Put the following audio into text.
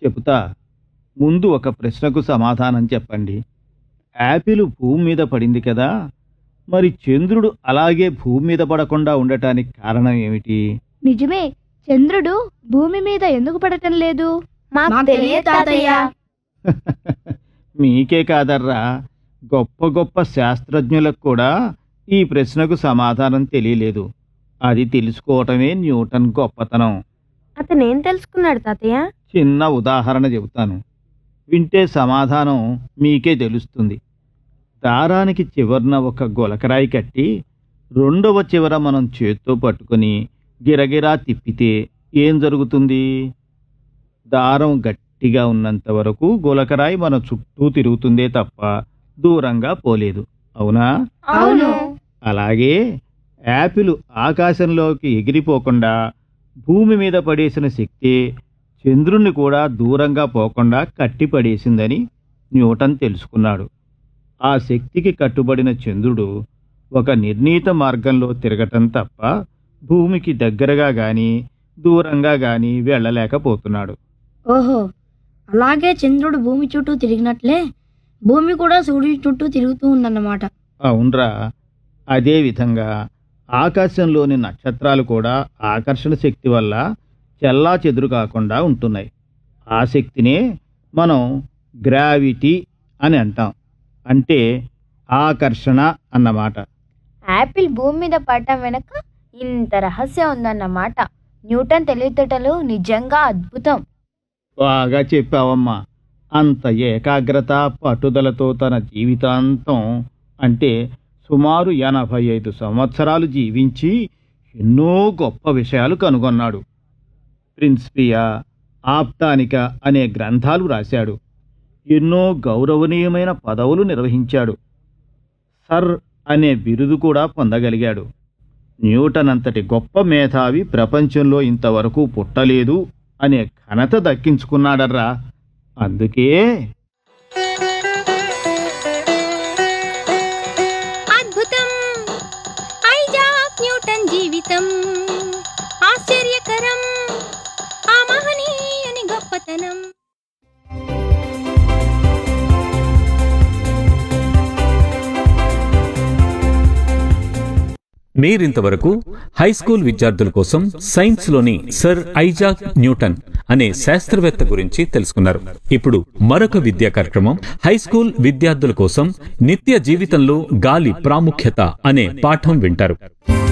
చెబుతా ముందు ఒక ప్రశ్నకు సమాధానం చెప్పండి యాపిల్ భూమి మీద పడింది కదా మరి చంద్రుడు అలాగే భూమి మీద పడకుండా ఉండటానికి కారణం ఏమిటి నిజమే చంద్రుడు భూమి మీద ఎందుకు పడటం లేదు మాకు తెలియదు తాతయ్య మీకే కాదర్రా గొప్ప గొప్ప శాస్త్రజ్ఞులకు కూడా ఈ ప్రశ్నకు సమాధానం తెలియలేదు అది తెలుసుకోవటమే న్యూటన్ గొప్పతనం అతను ఏం తెలుసుకున్నాడు తాతయ్య చిన్న ఉదాహరణ చెబుతాను వింటే సమాధానం మీకే తెలుస్తుంది దారానికి చివరన ఒక గొలకరాయి కట్టి రెండవ చివర మనం చేత్తో పట్టుకొని గిరగిరా తిప్పితే ఏం జరుగుతుంది దారం గట్టిగా ఉన్నంత వరకు గొలకరాయి మన చుట్టూ తిరుగుతుందే తప్ప దూరంగా పోలేదు అవునా అవును అలాగే యాపిల్ ఆకాశంలోకి ఎగిరిపోకుండా భూమి మీద పడేసిన శక్తి చంద్రుణ్ణి కూడా దూరంగా పోకుండా కట్టిపడేసిందని న్యూటన్ తెలుసుకున్నాడు ఆ శక్తికి కట్టుబడిన చంద్రుడు ఒక నిర్ణీత మార్గంలో తిరగటం తప్ప భూమికి దగ్గరగా గాని దూరంగా గాని వెళ్ళలేకపోతున్నాడు ఓహో అలాగే చంద్రుడు భూమి చుట్టూ తిరిగినట్లే భూమి కూడా సూర్యుడి చుట్టూ తిరుగుతూ ఉందన్నమాట అవునరా అదే విధంగా ఆకాశంలోని నక్షత్రాలు కూడా ఆకర్షణ శక్తి వల్ల చెల్లా చెదురు కాకుండా ఉంటున్నాయి ఆ శక్తినే మనం గ్రావిటీ అని అంటాం అంటే ఆకర్షణ అన్నమాట యాపిల్ భూమి మీద పడటం వెనక ఇంత రహస్యం ఉందన్నమాట న్యూటన్ తెలివితేటలు నిజంగా అద్భుతం బాగా చెప్పావమ్మా అంత ఏకాగ్రత పట్టుదలతో తన జీవితాంతం అంటే సుమారు ఎనభై ఐదు సంవత్సరాలు జీవించి ఎన్నో గొప్ప విషయాలు కనుగొన్నాడు ప్రిన్స్పియా ఆప్టానిక అనే గ్రంథాలు రాశాడు ఎన్నో గౌరవనీయమైన పదవులు నిర్వహించాడు సర్ అనే బిరుదు కూడా పొందగలిగాడు న్యూటన్ అంతటి గొప్ప మేధావి ప్రపంచంలో ఇంతవరకు పుట్టలేదు అనే ఘనత దక్కించుకున్నాడర్రా అందుకే అద్భుతం ఐజాక్ న్యూటన్ జీవితం ఆశ్చర్యకరం ఆ మహనీయుని గొప్పతనం మీరింతవరకు హై స్కూల్ విద్యార్థుల కోసం సైన్స్ లోని సర్ ఐజాక్ న్యూటన్ అనే శాస్త్రవేత్త గురించి తెలుసుకున్నారు ఇప్పుడు మరొక విద్యా కార్యక్రమం హై స్కూల్ విద్యార్థుల కోసం నిత్య జీవితంలో గాలి ప్రాముఖ్యత అనే పాఠం వింటారు